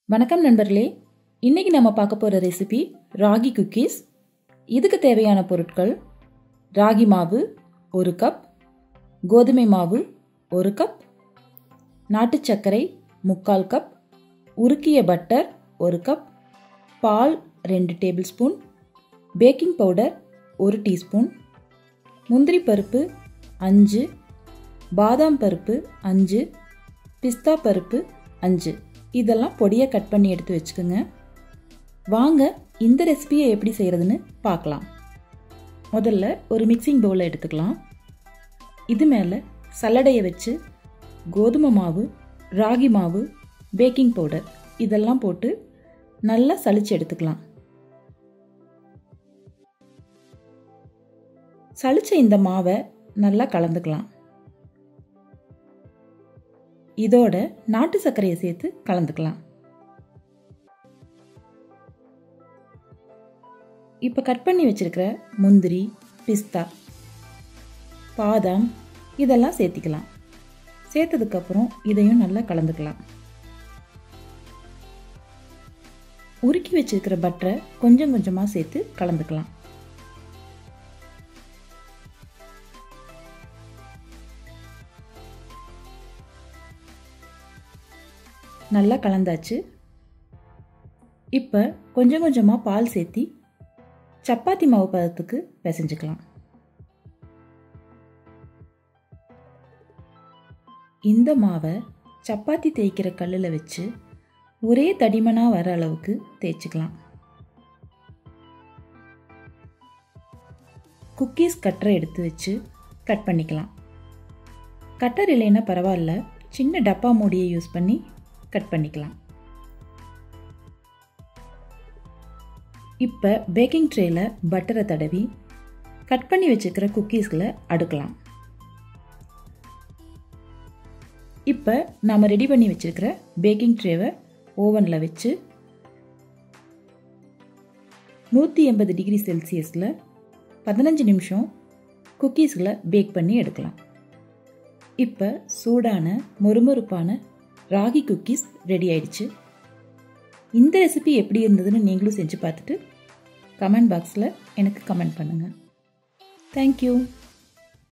வணக்கம் நண்பர்களே இன்னைக்கு நம்ம பார்க்க போகிற ரெசிபி ராகி குக்கீஸ் இதுக்கு தேவையான பொருட்கள் ராகி மாவு ஒரு கப் கோதுமை மாவு ஒரு கப் நாட்டு சர்க்கரை முக்கால் கப் உருக்கிய பட்டர் ஒரு கப் பால் ரெண்டு டேபிள் ஸ்பூன் பேக்கிங் பவுடர் ஒரு டீஸ்பூன் முந்திரி பருப்பு அஞ்சு பாதாம் பருப்பு அஞ்சு பிஸ்தா பருப்பு அஞ்சு இதெல்லாம் பொடியாக கட் பண்ணி எடுத்து வச்சுக்கோங்க வாங்க இந்த ரெசிபியை எப்படி செய்கிறதுன்னு பார்க்கலாம் முதல்ல ஒரு மிக்சிங் பவுலை எடுத்துக்கலாம் இது மேலே சல்லடையை வச்சு கோதுமை மாவு ராகி மாவு பேக்கிங் பவுடர் இதெல்லாம் போட்டு நல்லா சளிச்சு எடுத்துக்கலாம் சளிச்ச இந்த மாவை நல்லா கலந்துக்கலாம் இதோட நாட்டு சர்க்கரையை சேர்த்து கலந்துக்கலாம் இப்போ கட் பண்ணி வச்சிருக்கிற முந்திரி பிஸ்தா பாதாம் இதெல்லாம் சேர்த்திக்கலாம் சேர்த்ததுக்கப்புறம் இதையும் நல்லா கலந்துக்கலாம் உருக்கி வச்சிருக்கிற பட்டரை கொஞ்சம் கொஞ்சமாக சேர்த்து கலந்துக்கலாம் நல்லா கலந்தாச்சு இப்போ கொஞ்சம் கொஞ்சமாக பால் சேர்த்தி சப்பாத்தி மாவு பதத்துக்கு பிசைஞ்சுக்கலாம் இந்த மாவை சப்பாத்தி தேய்க்கிற கல்லில் வச்சு ஒரே தடிமனாக வர அளவுக்கு தேய்ச்சிக்கலாம் குக்கீஸ் கட்டரை எடுத்து வச்சு கட் பண்ணிக்கலாம் கட்டர் இல்லைன்னா பரவாயில்ல சின்ன டப்பா மூடியை யூஸ் பண்ணி கட் பண்ணிக்கலாம் இப்போ பேக்கிங் ட்ரேயில் பட்டரை தடவி கட் பண்ணி வச்சுக்கிற குக்கீஸ்களை அடுக்கலாம் இப்போ நாம் ரெடி பண்ணி வச்சுருக்கிற பேக்கிங் ட்ரேவை ஓவனில் வச்சு நூற்றி எண்பது டிகிரி செல்சியஸில் பதினஞ்சு நிமிஷம் குக்கீஸ்களை பேக் பண்ணி எடுக்கலாம் இப்போ சூடான மொறுமொறுப்பான ராகி குக்கீஸ் ரெடி ஆயிடுச்சு இந்த ரெசிபி எப்படி இருந்ததுன்னு நீங்களும் செஞ்சு பார்த்துட்டு கமெண்ட் பாக்ஸில் எனக்கு கமெண்ட் பண்ணுங்கள் தேங்க்யூ